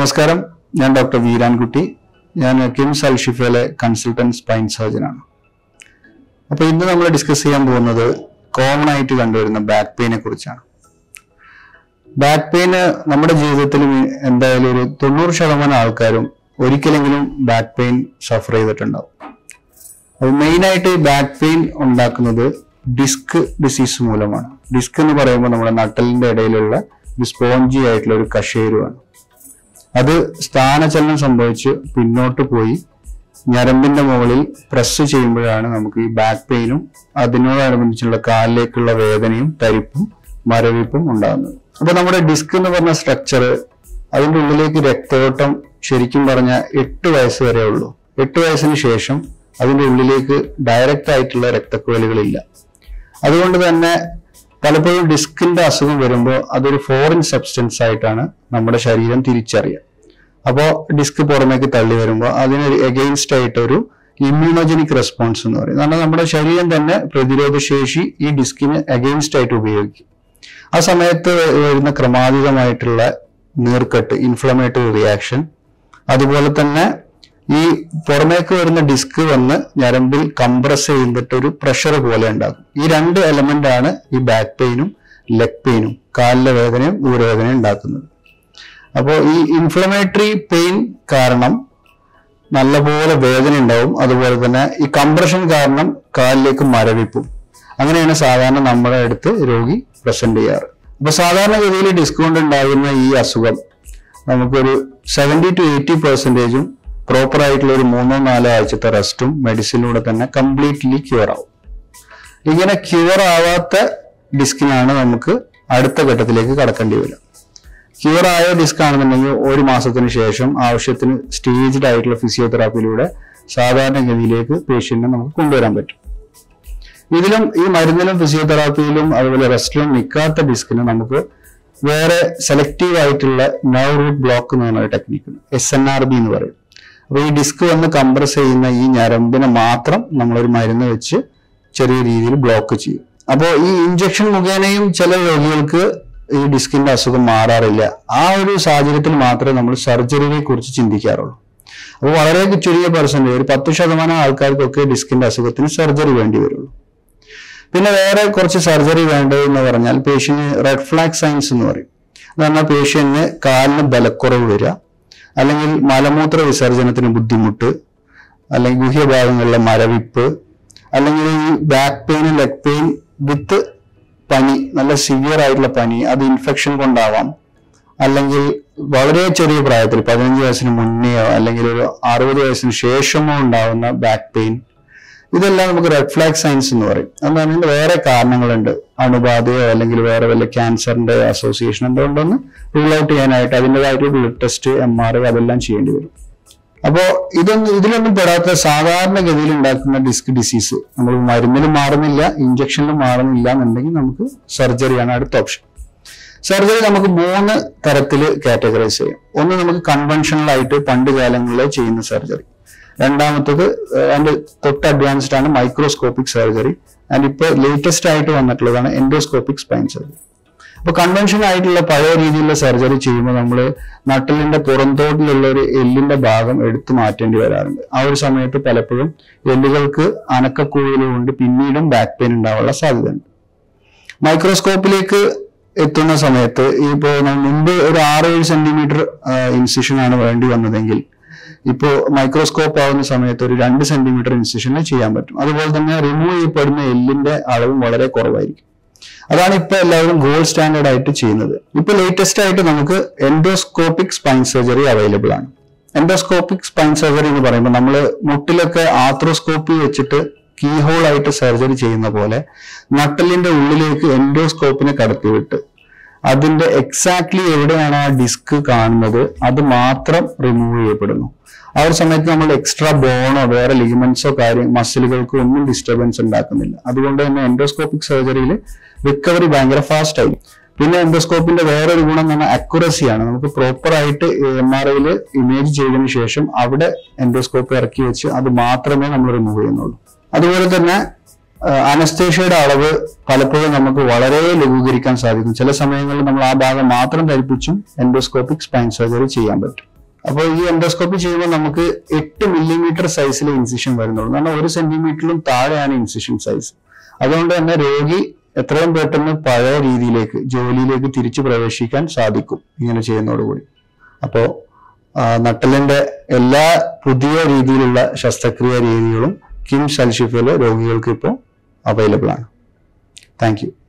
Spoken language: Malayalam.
നമസ്കാരം ഞാൻ ഡോക്ടർ വീരാൻകുട്ടി ഞാൻ കിംസ് അൽഷിഫയിലെ കൺസൾട്ടന്റ് സ്പൈൻ സർജനാണ് അപ്പൊ ഇന്ന് നമ്മൾ ഡിസ്കസ് ചെയ്യാൻ പോകുന്നത് കോമൺ ആയിട്ട് കണ്ടുവരുന്ന ബാക്ക് പെയിനെ കുറിച്ചാണ് ബാക്ക് പെയിന് നമ്മുടെ ജീവിതത്തിൽ എന്തായാലും ഒരു തൊണ്ണൂറ് ശതമാനം ആൾക്കാരും ഒരിക്കലെങ്കിലും ബാക്ക് പെയിൻ സഫർ ചെയ്തിട്ടുണ്ടാവും അത് മെയിൻ ആയിട്ട് ഈ ബാക്ക് പെയിൻ ഉണ്ടാക്കുന്നത് ഡിസ്ക് ഡിസീസ് മൂലമാണ് ഡിസ്ക് എന്ന് പറയുമ്പോൾ നമ്മുടെ നട്ടലിന്റെ ഇടയിലുള്ള ഒരു സ്പോഞ്ചി ആയിട്ടുള്ള ഒരു കഷേരുവാണ് അത് സ്ഥാനചലനം സംഭവിച്ച് പിന്നോട്ട് പോയി ഞരമ്പിന്റെ മുകളിൽ പ്രസ് ചെയ്യുമ്പോഴാണ് നമുക്ക് ഈ ബാക്ക് പെയിനും അതിനോടനുബന്ധിച്ചുള്ള കാലിലേക്കുള്ള വേദനയും തരിപ്പും മരവിപ്പും ഉണ്ടാകുന്നത് അപ്പൊ നമ്മുടെ ഡിസ്ക് എന്ന് പറഞ്ഞ സ്ട്രക്ചർ അതിന്റെ ഉള്ളിലേക്ക് രക്തയോട്ടം ശരിക്കും പറഞ്ഞ എട്ട് വയസ്സ് വരെ ഉള്ളൂ എട്ട് വയസ്സിന് ശേഷം അതിന്റെ ഉള്ളിലേക്ക് ഡയറക്റ്റ് ആയിട്ടുള്ള രക്തക്കുഴലുകളില്ല അതുകൊണ്ട് തന്നെ പലപ്പോഴും ഡിസ്കിന്റെ അസുഖം വരുമ്പോൾ അതൊരു ഫോറിൻ സബ്സ്റ്റൻസ് ആയിട്ടാണ് നമ്മുടെ ശരീരം തിരിച്ചറിയുക അപ്പോൾ ഡിസ്ക് പുറമേക്ക് തള്ളി വരുമ്പോൾ അതിന് എഗെയിൻസ്റ്റ് ആയിട്ട് ഒരു ഇമ്മ്യൂണോജനിക് റെസ്പോൺസ് എന്ന് പറയും കാരണം നമ്മുടെ ശരീരം തന്നെ പ്രതിരോധ ശേഷി ഈ ഡിസ്കിന് എഗെയിൻസ്റ്റ് ആയിട്ട് ഉപയോഗിക്കും ആ സമയത്ത് വരുന്ന ക്രമാതീതമായിട്ടുള്ള നീർക്കെട്ട് ഇൻഫ്ലമേറ്ററി റിയാക്ഷൻ അതുപോലെ തന്നെ ഈ പുറമേക്ക് വരുന്ന ഡിസ്ക് വന്ന് ഞരമ്പിൽ കംപ്രസ് ചെയ്തിട്ട് ഒരു പ്രഷർ പോലെ ഉണ്ടാകും ഈ രണ്ട് എലമെന്റ് ആണ് ഈ ബാക്ക് പെയിനും ലെഗ് പെയിനും കാലിലെ വേദനയും ഊരവേദനയും ഉണ്ടാക്കുന്നത് അപ്പോൾ ഈ ഇൻഫ്ലമേറ്ററി പെയിൻ കാരണം നല്ലപോലെ വേദന ഉണ്ടാവും അതുപോലെ തന്നെ ഈ കംപ്രഷൻ കാരണം കാലിലേക്ക് മരവിപ്പും അങ്ങനെയാണ് സാധാരണ നമ്മുടെ അടുത്ത് രോഗി പ്രസന്റ് ചെയ്യാറ് അപ്പൊ സാധാരണഗതിയിൽ ഡിസ്ക് കൊണ്ട് ഉണ്ടാകുന്ന ഈ അസുഖം നമുക്കൊരു സെവൻറ്റി ടു എയ്റ്റി പെർസെൻറ്റേജും പ്രോപ്പർ ആയിട്ടുള്ള ഒരു മൂന്നോ നാലോ ആഴ്ചത്തെ റെസ്റ്റും മെഡിസിനിലൂടെ തന്നെ കംപ്ലീറ്റ്ലി ക്യൂർ ആവും ഇങ്ങനെ ക്യൂർ ആവാത്ത ഡിസ്കിനാണ് നമുക്ക് അടുത്ത ഘട്ടത്തിലേക്ക് കടക്കേണ്ടി വരിക ക്യൂർ ആയ ഡിസ്ക് ആണെന്നുണ്ടെങ്കിൽ ഒരു മാസത്തിന് ശേഷം ആവശ്യത്തിന് സ്റ്റേജ്ഡ് ആയിട്ടുള്ള ഫിസിയോതെറാപ്പിയിലൂടെ സാധാരണഗതിയിലേക്ക് പേഷ്യന്റിനെ നമുക്ക് കൊണ്ടുവരാൻ പറ്റും ഇതിലും ഈ മരുന്നിലും ഫിസിയോതെറാപ്പിയിലും അതുപോലെ റെസ്റ്റിലും നിൽക്കാത്ത ഡിസ്കിന് നമുക്ക് വേറെ സെലക്റ്റീവ് ആയിട്ടുള്ള നർവ് റൂട്ട് ബ്ലോക്ക് എന്ന് പറഞ്ഞ technique S N R B എന്ന് പറയും അപ്പൊ ഈ ഡിസ്ക് വന്ന് കംപ്രസ് ചെയ്യുന്ന ഈ ഞരമ്പിനെ മാത്രം നമ്മളൊരു മരുന്ന് വെച്ച് ചെറിയ രീതിയിൽ ബ്ലോക്ക് ചെയ്യും അപ്പോൾ ഈ ഇഞ്ചക്ഷൻ മുഖേനയും ചില രോഗികൾക്ക് ഈ ഡിസ്കിന്റെ അസുഖം മാറാറില്ല ആ ഒരു സാഹചര്യത്തിൽ മാത്രമേ നമ്മൾ സർജറിയെ കുറിച്ച് ചിന്തിക്കാറുള്ളൂ അപ്പോൾ വളരെ ചുരുങ്ങിയ പെർസെന്റേജ് ഒരു പത്ത് ശതമാനം ആൾക്കാർക്കൊക്കെ ഡിസ്കിന്റെ അസുഖത്തിന് സർജറി വേണ്ടി വരുള്ളൂ പിന്നെ വേറെ കുറച്ച് സർജറി വേണ്ടത് എന്ന് പറഞ്ഞാൽ പേഷ്യന് റെഡ് ഫ്ലാഗ് സൈൻസ് എന്ന് പറയും എന്ന് പറഞ്ഞാൽ പേഷ്യന്റിന് കാലിന് ബലക്കുറവ് വരിക അല്ലെങ്കിൽ മലമൂത്ര വിസർജനത്തിന് ബുദ്ധിമുട്ട് അല്ലെങ്കിൽ ഗുഹ്യഭാഗങ്ങളിലെ മരവിപ്പ് അല്ലെങ്കിൽ ഈ back pain leg pain with പനി നല്ല സിവിയർ ആയിട്ടുള്ള പനി അത് ഇൻഫെക്ഷൻ കൊണ്ടാവാം അല്ലെങ്കിൽ വളരെ ചെറിയ പ്രായത്തിൽ പതിനഞ്ച് വയസ്സിന് മുന്നെയോ അല്ലെങ്കിൽ ഒരു അറുപത് വയസ്സിന് ശേഷമോ ഉണ്ടാവുന്ന ബാക്ക് പെയിൻ ഇതെല്ലാം നമുക്ക് റെഡ് ഫ്ലാഗ് സയൻസ് എന്ന് പറയും അതാണ് ഇതിന്റെ വേറെ കാരണങ്ങളുണ്ട് അണുബാധയോ അല്ലെങ്കിൽ വേറെ വല്ല ക്യാൻസറിന്റെ അസോസിയേഷൻ എന്തുകൊണ്ടൊന്ന് റൂൾ ഔട്ട് ചെയ്യാനായിട്ട് അതിൻ്റെതായിട്ട് blood test M R I അതെല്ലാം ചെയ്യേണ്ടി വരും അപ്പോ ഇതൊന്നും ഇതിലൊന്നും പെടാത്ത സാധാരണഗതിയിൽ ഉണ്ടാക്കുന്ന ഡിസ്ക് ഡിസീസ് നമ്മൾ മരുന്നിലും മാറുന്നില്ല ഇഞ്ചക്ഷനിലും മാറുന്നില്ല എന്നുണ്ടെങ്കിൽ നമുക്ക് സർജറിയാണ് അടുത്ത ഓപ്ഷൻ സർജറി നമുക്ക് മൂന്ന് തരത്തിൽ കാറ്റഗറൈസ് ചെയ്യാം ഒന്ന് നമുക്ക് കൺവെൻഷണൽ ആയിട്ട് പണ്ട് കാലങ്ങളിൽ ചെയ്യുന്ന സർജറി രണ്ടാമത്തത് അതിന്റെ തൊട്ട് അഡ്വാൻസ്ഡ് ആണ് മൈക്രോസ്കോപ്പിക് സർജറി ആൻഡ് ഇപ്പൊ ലേറ്റസ്റ്റ് ആയിട്ട് വന്നിട്ടുള്ളതാണ് എൻഡോസ്കോപ്പിക് സ്പൈൻ സർജറി അപ്പൊ കൺവെൻഷൻ ആയിട്ടുള്ള പഴയ രീതിയിലുള്ള സർജറി ചെയ്യുമ്പോൾ നമ്മൾ നട്ടലിന്റെ പുറന്തോട്ടിലുള്ള ഒരു എല്ലിന്റെ ഭാഗം എടുത്തു മാറ്റേണ്ടി വരാറുണ്ട് ആ ഒരു സമയത്ത് പലപ്പോഴും എല്ലുകൾക്ക് അനക്കക്കുഴൽ കൊണ്ട് പിന്നീടും ബാക്ക് പെയിൻ ഉണ്ടാവാനുള്ള സാധ്യതയുണ്ട് മൈക്രോസ്കോപ്പിലേക്ക് എത്തുന്ന സമയത്ത് ഇപ്പോൾ മുമ്പ് ഒരു ആറ് ഏഴ് സെന്റിമീറ്റർ ഇൻസിഷൻ ആണ് വേണ്ടി വന്നതെങ്കിൽ ഇപ്പോൾ മൈക്രോസ്കോപ്പ് ആവുന്ന സമയത്ത് ഒരു രണ്ട് സെന്റിമീറ്റർ ഇൻസിഷനിൽ ചെയ്യാൻ പറ്റും അതുപോലെ തന്നെ റിമൂവ് ചെയ്യപ്പെടുന്ന എല്ലിന്റെ അളവും വളരെ കുറവായിരിക്കും അതാണ് ഇപ്പൊ എല്ലാവരും ഗോൾഡ് സ്റ്റാൻഡേർഡ് ആയിട്ട് ചെയ്യുന്നത് ഇപ്പൊ ലേറ്റസ്റ്റ് ആയിട്ട് നമുക്ക് എൻഡോസ്കോപ്പിക് സ്പൈൻ സർജറി അവൈലബിൾ ആണ് എൻഡോസ്കോപ്പിക് സ്പൈൻ സർജറി എന്ന് പറയുമ്പോൾ നമ്മൾ മുട്ടിലൊക്കെ ആർത്രോസ്കോപ്പി വെച്ചിട്ട് കീ ഹോൾ ആയിട്ട് സർജറി ചെയ്യുന്ന പോലെ നട്ടലിന്റെ ഉള്ളിലേക്ക് എൻഡോസ്കോപ്പിനെ കടത്തിവിട്ട് അതിന്റെ എക്സാക്ട്ലി എവിടെയാണ് ആ ഡിസ്ക് കാണുന്നത് അത് മാത്രം റിമൂവ് ചെയ്യപ്പെടുന്നു ആ ഒരു സമയത്ത് നമ്മൾ എക്സ്ട്രാ ബോണോ വേറെ ലിഗമെന്റ്സോ കാര്യം മസിലുകൾക്കോ ഒന്നും ഡിസ്റ്റർബൻസ് ഉണ്ടാക്കുന്നില്ല അതുകൊണ്ട് തന്നെ എൻഡോസ്കോപ്പിക് സർജറിയിൽ റിക്കവറി ഭയങ്കര ഫാസ്റ്റ് ആയിരിക്കും പിന്നെ എൻഡോസ്കോപ്പിന്റെ വേറൊരു ഗുണം എന്ന് പറഞ്ഞാൽ അക്യുറസിയാണ് നമുക്ക് പ്രോപ്പർ ആയിട്ട് എം ആർ ഐയിൽ ഇമേജ് ചെയ്തതിനു ശേഷം അവിടെ എൻഡോസ്കോപ്പ് ഇറക്കി വെച്ച് അത് മാത്രമേ നമ്മൾ റിമൂവ് ചെയ്യുന്നുള്ളൂ അതുപോലെ തന്നെ അനസ്തേഷ്യയുടെ അളവ് പലപ്പോഴും നമുക്ക് വളരെ ലഘൂകരിക്കാൻ സാധിക്കും ചില സമയങ്ങളിൽ നമ്മൾ ആ ഭാഗം മാത്രം ധരിപ്പിച്ചും എൻഡോസ്കോപ്പിക് സ്പൈൻ സർജറി ചെയ്യാൻ പറ്റും അപ്പോൾ ഈ എൻഡോസ്കോപ്പി ചെയ്യുമ്പോൾ നമുക്ക് എട്ട് മില്ലിമീറ്റർ സൈസിൽ ഇൻസിഷൻ വരുന്നുള്ളൂ കാരണം ഒരു സെന്റിമീറ്ററിലും താഴെയാണ് ഇൻസിഷൻ സൈസ് അതുകൊണ്ട് തന്നെ രോഗി എത്രയും പെട്ടെന്ന് പഴയ രീതിയിലേക്ക് ജോലിയിലേക്ക് തിരിച്ചു പ്രവേശിക്കാൻ സാധിക്കും ഇങ്ങനെ ചെയ്യുന്നതോടുകൂടി അപ്പോൾ നട്ടലിന്റെ എല്ലാ പുതിയ രീതിയിലുള്ള ശസ്ത്രക്രിയ രീതികളും കിംസ് അൽഷിഫയിലെ രോഗികൾക്ക് ഇപ്പോൾ അവൈലബിൾ ആണ് താങ്ക് യു